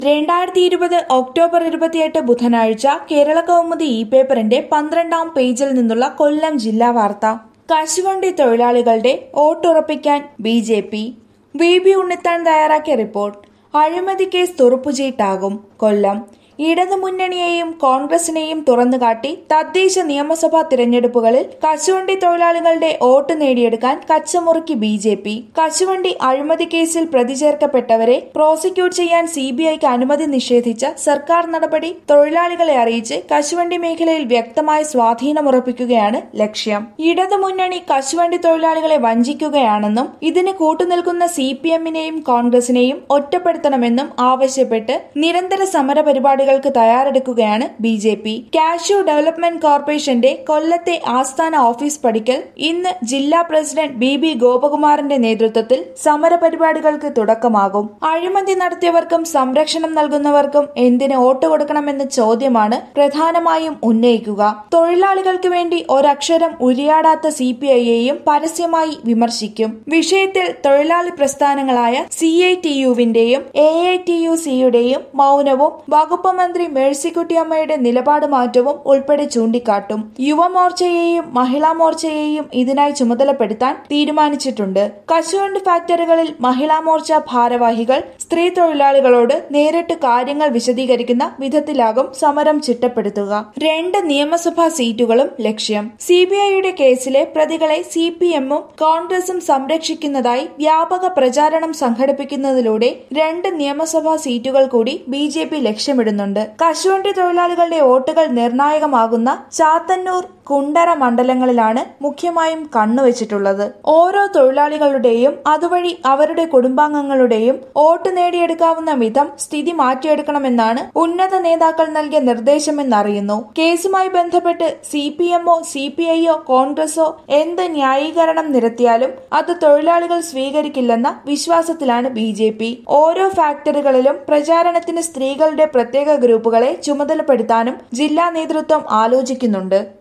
രണ്ടായിരത്തി ഇരുപത് ഒക്ടോബർ ഇരുപത്തിയെട്ട് ബുധനാഴ്ച കേരള കൗമുദി ഇ പേപ്പറിന്റെ പന്ത്രണ്ടാം പേജിൽ നിന്നുള്ള കൊല്ലം ജില്ലാ വാർത്ത കശുവണ്ടി തൊഴിലാളികളുടെ വോട്ടുറപ്പിക്കാൻ B J P V B Unnithan തയ്യാറാക്കിയ റിപ്പോർട്ട് അഴിമതി കേസ് തുറപ്പുചീട്ടാകും കൊല്ലം ഇടതുമുന്നണിയെയും കോൺഗ്രസിനെയും തുറന്നുകാട്ടി തദ്ദേശ നിയമസഭാ തിരഞ്ഞെടുപ്പുകളിൽ കശുവണ്ടി തൊഴിലാളികളുടെ വോട്ട് നേടിയെടുക്കാൻ കച്ചമുറുക്കി ബി ജെ പി കശുവണ്ടി അഴിമതി കേസിൽ പ്രതി ചേർക്കപ്പെട്ടവരെ പ്രോസിക്യൂട്ട് ചെയ്യാൻ സി ബി ഐക്ക് അനുമതി നിഷേധിച്ച സർക്കാർ നടപടി തൊഴിലാളികളെ അറിയിച്ച് കശുവണ്ടി മേഖലയിൽ വ്യക്തമായ സ്വാധീനമുറപ്പിക്കുകയാണ് ലക്ഷ്യം ഇടതുമുന്നണി കശുവണ്ടി തൊഴിലാളികളെ വഞ്ചിക്കുകയാണെന്നും ഇതിന് കൂട്ടുനിൽക്കുന്ന സി പി എമ്മിനെയും കോൺഗ്രസിനെയും ഒറ്റപ്പെടുത്തണമെന്നും ആവശ്യപ്പെട്ട് നിരന്തര സമര പരിപാടികൾക്ക് തയ്യാറെടുക്കുകയാണ് B J P cashew development കോർപ്പറേഷന്റെ കൊല്ലത്തെ ആസ്ഥാന ഓഫീസ് പടിക്കൽ ഇന്ന് ജില്ലാ പ്രസിഡന്റ് ബി ബി ഗോപകുമാറിന്റെ നേതൃത്വത്തിൽ സമര പരിപാടികൾക്ക് തുടക്കമാകും അഴിമതി നടത്തിയവർക്കും സംരക്ഷണം നൽകുന്നവർക്കും എന്തിന് വോട്ട് കൊടുക്കണമെന്ന ചോദ്യമാണ് പ്രധാനമായും ഉന്നയിക്കുക തൊഴിലാളികൾക്ക് വേണ്ടി ഒരക്ഷരം ഉരിയാടാത്ത സി പി ഐയെയും പരസ്യമായി വിമർശിക്കും വിഷയത്തിൽ തൊഴിലാളി പ്രസ്ഥാനങ്ങളായ സി ഐ ടി യുവിന്റെയും എ ഐ ടി യു സിയുടെയും മൗനവും വകുപ്പ് മന്ത്രി മേഴ്സിക്കുട്ടിയമ്മയുടെ നിലപാട് മാറ്റവും ഉൾപ്പെടെ ചൂണ്ടിക്കാട്ടും യുവമോർച്ചയെയും മഹിളാ മോർച്ചയെയും ഇതിനായി ചുമതലപ്പെടുത്താൻ തീരുമാനിച്ചിട്ടുണ്ട് കശുവണ്ടി ഫാക്ടറികളിൽ മഹിളാ മോർച്ച ഭാരവാഹികൾ സ്ത്രീ തൊഴിലാളികളോട് നേരിട്ട് കാര്യങ്ങൾ വിശദീകരിക്കുന്ന വിധത്തിലാകും സമരം ചിട്ടപ്പെടുത്തുക രണ്ട് നിയമസഭാ സീറ്റുകളും ലക്ഷ്യം സി ബി ഐയുടെ കേസിലെ പ്രതികളെ സി പി എമ്മും കോൺഗ്രസും സംരക്ഷിക്കുന്നതായി വ്യാപക പ്രചാരണം സംഘടിപ്പിക്കുന്നതിലൂടെ രണ്ട് നിയമസഭാ സീറ്റുകൾ കൂടി ബി ജെ പി ലക്ഷ്യമിടുന്നുണ്ട് കശുവണ്ടി തൊഴിലാളികളുടെ വോട്ടുകൾ നിർണായകമാകുന്ന ചാത്തന്നൂർ കുണ്ടറ മണ്ഡലങ്ങളിലാണ് മുഖ്യമായും കണ്ണുവച്ചിട്ടുള്ളത് ഓരോ തൊഴിലാളികളുടെയും അതുവഴി അവരുടെ കുടുംബാംഗങ്ങളുടെയും വോട്ട് നേടിയെടുക്കാവുന്ന വിധം സ്ഥിതി മാറ്റിയെടുക്കണമെന്നാണ് ഉന്നത നേതാക്കൾ നൽകിയ നിർദ്ദേശമെന്നറിയുന്നു കേസുമായി ബന്ധപ്പെട്ട് സി പി എമ്മോ സി പി ഐയോ കോൺഗ്രസോ എന്ത് ന്യായീകരണം നിരത്തിയാലും അത് തൊഴിലാളികൾ സ്വീകരിക്കില്ലെന്ന വിശ്വാസത്തിലാണ് ബി ജെ പി ഓരോ ഫാക്ടറികളിലും പ്രചാരണത്തിന് സ്ത്രീകളുടെ പ്രത്യേക ഗ്രൂപ്പുകളെ ചുമതലപ്പെടുത്താനും ജില്ലാ നേതൃത്വം ആലോചിക്കുന്നുണ്ട്